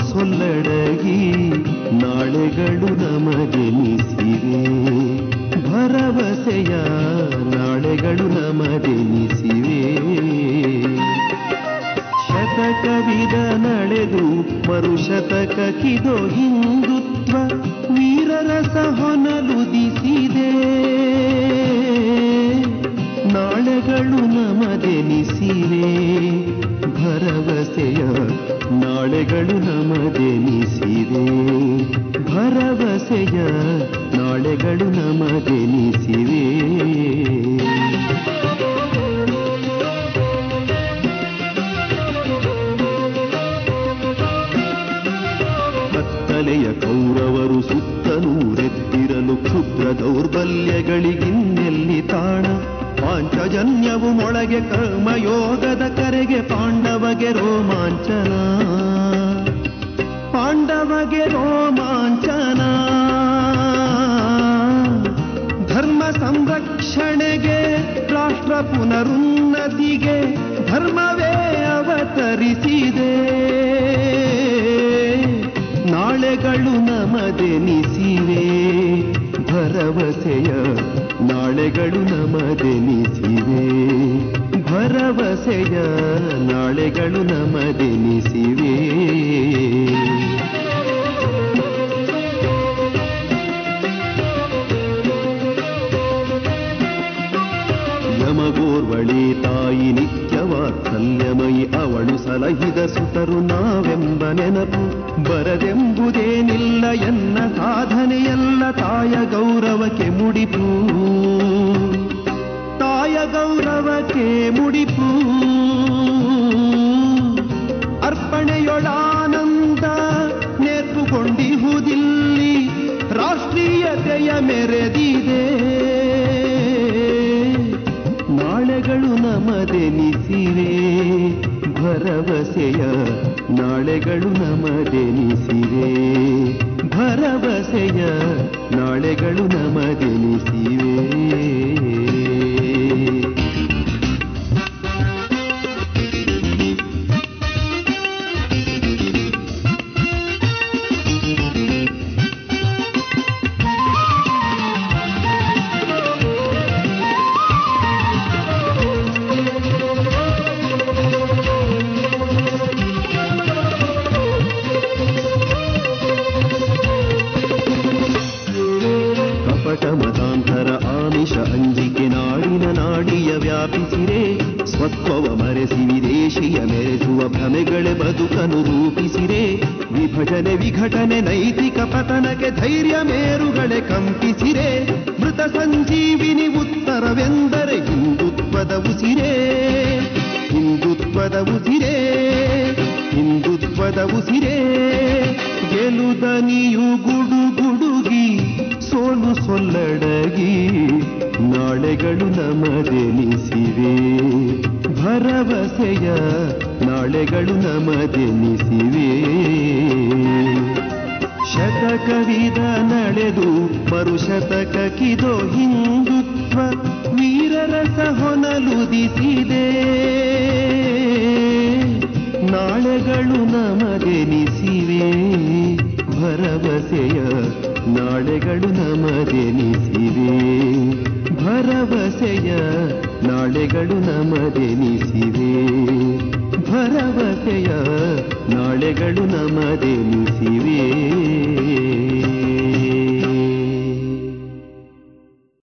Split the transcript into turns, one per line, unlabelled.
ಸೊಲ್ಲಡಗಿ ನಾಳೆಗಳು ನಮಗೆನಿಸಿವೆ ಭರವಸೆಯ ನಾಳೆಗಳು ನಮಗೆನಿಸಿವೆ ಶತಕವಿದ ನಡೆದು ಮರುಶತಕಕ್ಕಿದೋ ಹಿಂದುತ್ವ ವೀರರಸ ಹೊನಲುದಿಸಿದೆ ನಾಳೆಗಳು ನಮದೆನಿಸಿವೆ ಭರವಸೆಯ ನಾಳೆಗಳು ನಮದೆನಿಸಿವೆ ಭರವಸೆಯ ನಾಳೆಗಳು ನಮದೆನಿಸಿವೆ ಕತ್ತಲೆಯ ಕೌರವರು ಸುತ್ತನೂರೆತ್ತಿರಲು ಕ್ಷುದ್ರ ದೌರ್ಬಲ್ಯಗಳಿಗಿನ್ನೆಲ್ಲಿ ತಾಣ ಪಾಂಚಜನ್ಯವು ಮೊಳಗೆ ಕರ್ಮಯೋಗದ ಕರೆಗೆ ಪಾಂಡವಗೆ ರೋಮಾಂಚನ ಪಾಂಡವಗೆ ರೋಮಾಂಚನ ಧರ್ಮ ಸಂರಕ್ಷಣೆಗೆ ರಾಷ್ಟ್ರ ಪುನರುನ್ನತಿಗೆ ಧರ್ಮವೇ ಅವತರಿಸಿದೆ ನಾಳೆಗಳು ನಮದೆನಿಸಿವೆ ಭರವಸೆಯ ನಾಳೆಗಳು ನಮದೆನಿಸಿವೆ ಭರವಸೆಯ ನಾಳೆಗಳು ನಮದೆನಿಸಿವೆ ಯಮಗೋರ್ವಳಿ ತಾಯಿ ನಿತ್ಯವಾತ್ಸಲ್ಯಮಯಿ ಅವಳು ಸಲಹಿದ ಸುತರು ನಾವೆಂಬ ನೆನಪು ಬರದೆಂಬುದೇನಿಲ್ಲ ಎನ್ನ ಸಾಧನೆಯಲ್ಲ ತಾಯ ಗೌರವಕ್ಕೆ ಮುಡಿಪು ತಾಯ ಗೌರವಕ್ಕೆ ಮುಡಿಪು ಅರ್ಪಣೆಯೊಳಾನಂದ ನೇರ್ಪುಗೊಂಡಿಹುದಿಲ್ಲಿ ರಾಷ್ಟ್ರೀಯತೆಯ ಮೆರೆದಿದೆ ನಾಳೆಗಳು ನಮದೆನಿಸಿವೆ ಭರವಸೆಯ ನಾಳೆಗಳು ನಮದೆನಿಸಿವೆ ಭರವಸೆಯ ನಾಳೆಗಳು ನಮದೆನಿಸಿವೆ ಕಪಟ ಮತಾಂತರ ಆಮಿಷ ಅಂಜಿಕೆ ನಾಡಿನ ನಾಡಿಯ ವ್ಯಾಪಿಸಿರೆ ಸ್ವತ್ವವ ಮರೆಸಿ ವಿದೇಶಿಯ ಮೆರೆಸುವ ಭ್ರಮೆಗಳೇ ಬದುಕನು ರೂಪಿಸಿರೆ ವಿಭಜನೆ ವಿಘಟನೆ ನೈತಿಕ ಪತನಕ್ಕೆ ಧೈರ್ಯ ಮೇರುಗಳೇ ಕಂಪಿಸಿರೆ ಮೃತ ಸಂಜೀವಿನಿ ಉತ್ತರವೆಂದರೆ ಹಿಂದುತ್ವದ ಉಸಿರೇ ಹಿಂದುತ್ವದ ಉಸಿರೇ ಹಿಂದುತ್ವದ ಉಸಿರೇ ಗೆಲುದನಿಯು ಗುಡು ಗುಡುಗಿ ಸೋಲು ಸೊಲ್ಲಡಗಿ ನಾಳೆಗಳು ನಮದೆನಿಸಿವೆ ಭರವಸೆಯ ನಾಳೆಗಳು ನಮದೆನಿಸಿವೆ ಶತಕವಿದ ನಡೆದು ಮರುಶತಕಕ್ಕಿದೋ ಹಿಂದುತ್ವ ವೀರರಸ ಹೊನಲುದಿಸಿದೆ ನಾಳೆಗಳು ನಮದೆನಿಸಿವೆ ಭರವಸೆಯ ನಾಳೆಗಳು ನಮದೆನಿಸಿವೆ ಭರವಸೆಯ ನಾಳೆಗಳು ನಮದೆನಿಸಿವೆ ಭರವಸೆಯ ನಾಳೆಗಳು ನಮದೆನಿಸಿವೆ